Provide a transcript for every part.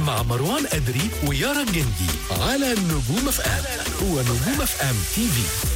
مع مروان أدري ويارا جندي على نجوم اف ام هو نجوم اف ام تي في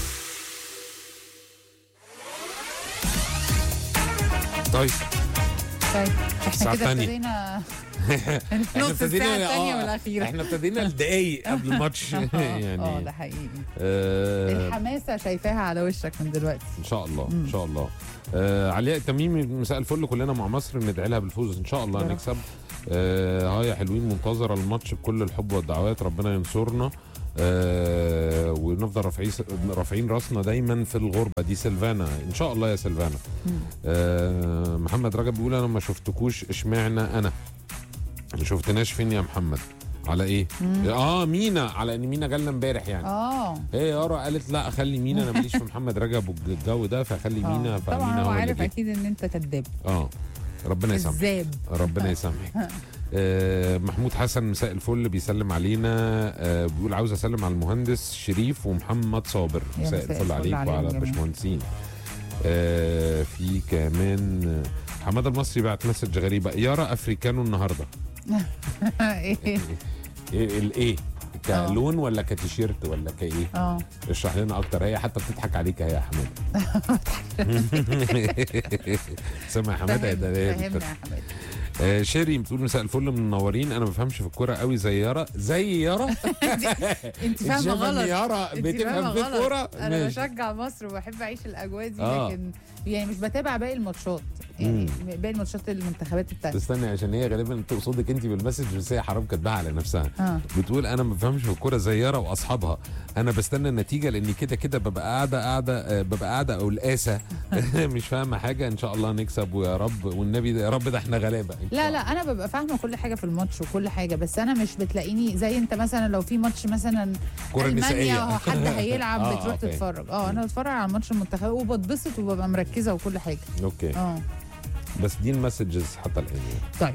طيب طيب الساعة احنا كده التانية. ابتدينا احنا نص الساعة التانية آه، والأخيرة. احنا ابتدينا الدقايق قبل الماتش اه اه يعني ده حقيقي آه، الحماسة شايفاها على وشك من دلوقتي ان شاء الله ان شاء الله آه علياء التميمي مساء الفل كلنا مع مصر ندعي لها بالفوز ان شاء الله يا رب. نكسب آه ها يا حلوين منتظره الماتش بكل الحب والدعوات ربنا ينصرنا آه ونفضل رافعين رافعين راسنا دايما في الغربه دي سيلفانا ان شاء الله يا سيلفانا آه محمد رجب بيقول انا ما شفتكوش اشمعنى انا ما شفتناش فين يا محمد على ايه اه مينا على ان مينا جالنا امبارح يعني اه هي يارا قالت لا اخلي مينا انا ماليش في محمد رجب والجو ده فخلي مينا آه. فمينا طبعا هو هو اللي عارف جه. اكيد ان انت كذاب اه ربنا يسامحك كذاب ربنا يسامحك آه محمود حسن مساء الفل بيسلم علينا آه بيقول عاوز اسلم على المهندس شريف ومحمد صابر يا مساء مساء الفل الفل عليك عليهم وعلى جميعاً. الباشمهندسين آه في كمان آه، حماده المصري بعت مسج غريبه يارا افريكانو النهارده ايه ايه الايه كلون ولا كتيشيرت ولا كايه اه اشرح لنا اكتر هي حتى بتضحك عليك اهي يا حماده سامع يا حماده فهمنا ده هي فهمنا بت- يا حماد آه، شيري بتقول مساء الفل منورين انا ما بفهمش في الكوره قوي زي يارا زي يارا انت فاهمه شايفة إن غلط يارا انت بتفهم فاهمة في غلط. الكوره انا ماشي. بشجع مصر وبحب اعيش الاجواء دي آه. لكن يعني مش بتابع باقي الماتشات يعني باقي الماتشات المنتخبات التانية تستني عشان هي غالبا تقصدك انت بالمسج بس هي حرام كاتباها على نفسها اه بتقول انا ما بفهمش في الكوره زي يارا واصحابها انا بستنى النتيجه لاني كده كده ببقى قاعده قاعده آه، ببقى قاعده او القاسه مش فاهمه حاجه ان شاء الله نكسب ويا رب والنبي ده يا رب ده احنا غلابه إن لا شاء لا انا ببقى فاهمه كل حاجه في الماتش وكل حاجه بس انا مش بتلاقيني زي انت مثلا لو في ماتش مثلا كرة المانيا نسائية. وهو حد هيلعب آه، بتروح آه، فاهم. تتفرج اه انا بتفرج على الماتش المنتخب وبتبسط وببقى مركزه وكل حاجه اوكي اه بس دي المسجز حتى الان يعني. طيب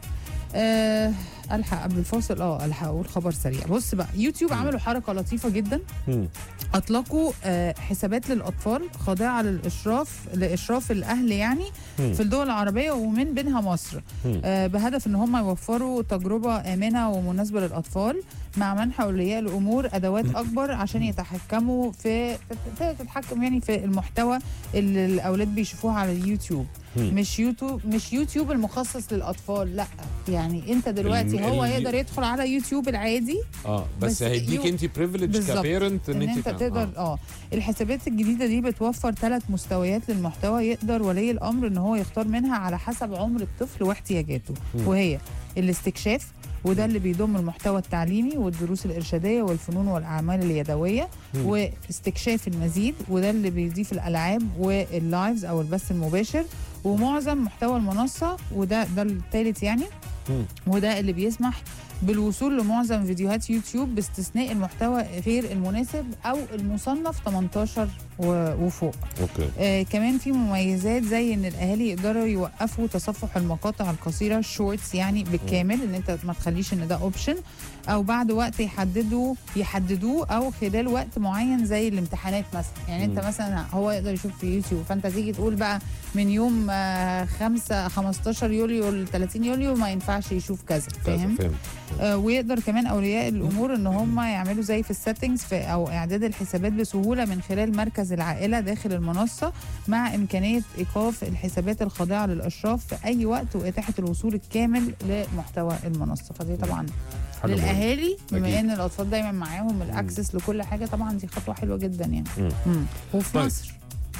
آه الحق قبل الفاصل اه الحق اقول خبر سريع بص بقى يوتيوب عملوا حركه لطيفه جدا مم. اطلقوا آه حسابات للاطفال خاضعه للاشراف لاشراف الاهل يعني مم. في الدول العربيه ومن بينها مصر مم. آه بهدف ان هم يوفروا تجربه امنه ومناسبه للاطفال مع منح اولياء الامور ادوات اكبر عشان يتحكموا في في- تتحكم يعني في المحتوى اللي الاولاد بيشوفوه على اليوتيوب مم. مش يوتيوب مش يوتيوب المخصص للاطفال لا يعني انت دلوقتي ال- هو ال- يقدر يدخل على يوتيوب العادي اه بس, بس هيديك يو- انت بريفليج بالظبط. كبيرنت ان انت تعمل- تقدر آه. اه الحسابات الجديده دي بتوفر ثلاث مستويات للمحتوى يقدر ولي الامر ان هو يختار منها على حسب عمر الطفل واحتياجاته مم. وهي الاستكشاف وده اللي بيضم المحتوى التعليمي والدروس الإرشادية والفنون والأعمال اليدوية مم. واستكشاف المزيد وده اللي بيضيف الألعاب واللايفز أو البث المباشر ومعظم محتوى المنصة وده ده الثالث يعني مم. وده اللي بيسمح بالوصول لمعظم فيديوهات يوتيوب باستثناء المحتوى غير المناسب او المصنف 18 و- وفوق اوكي آه كمان في مميزات زي ان الاهالي يقدروا يوقفوا تصفح المقاطع القصيره الشورتس يعني بالكامل ان انت ما تخليش ان ده اوبشن او بعد وقت يحددوا يحددوه او خلال وقت معين زي الامتحانات مثلا يعني انت مم. مثلا هو يقدر يشوف في يوتيوب فانت تيجي تقول بقى من يوم آه 5 15 يوليو ل 30 يوليو ما ينفعش يشوف كذا فاهم فاهم آه، ويقدر كمان اولياء الامور ان هم يعملوا زي في السيتنجز في او اعداد الحسابات بسهوله من خلال مركز العائله داخل المنصه مع امكانيه ايقاف الحسابات الخاضعه للاشراف في اي وقت واتاحه الوصول الكامل لمحتوى المنصه فدي طبعا حاجة مهمة. للاهالي بما أكيد. ان الاطفال دايما معاهم الاكسس لكل حاجه طبعا دي خطوه حلوه جدا يعني مم. مم. وفي طيب. مصر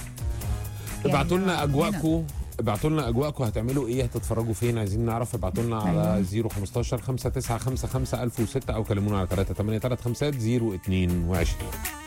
ابعتوا يعني لنا اجواءكم ابعتوا لنا اجواءكم هتعملوا ايه هتتفرجوا فين عايزين نعرف ابعتوا لنا على 015 5955 1006 او كلمونا على 383 35 022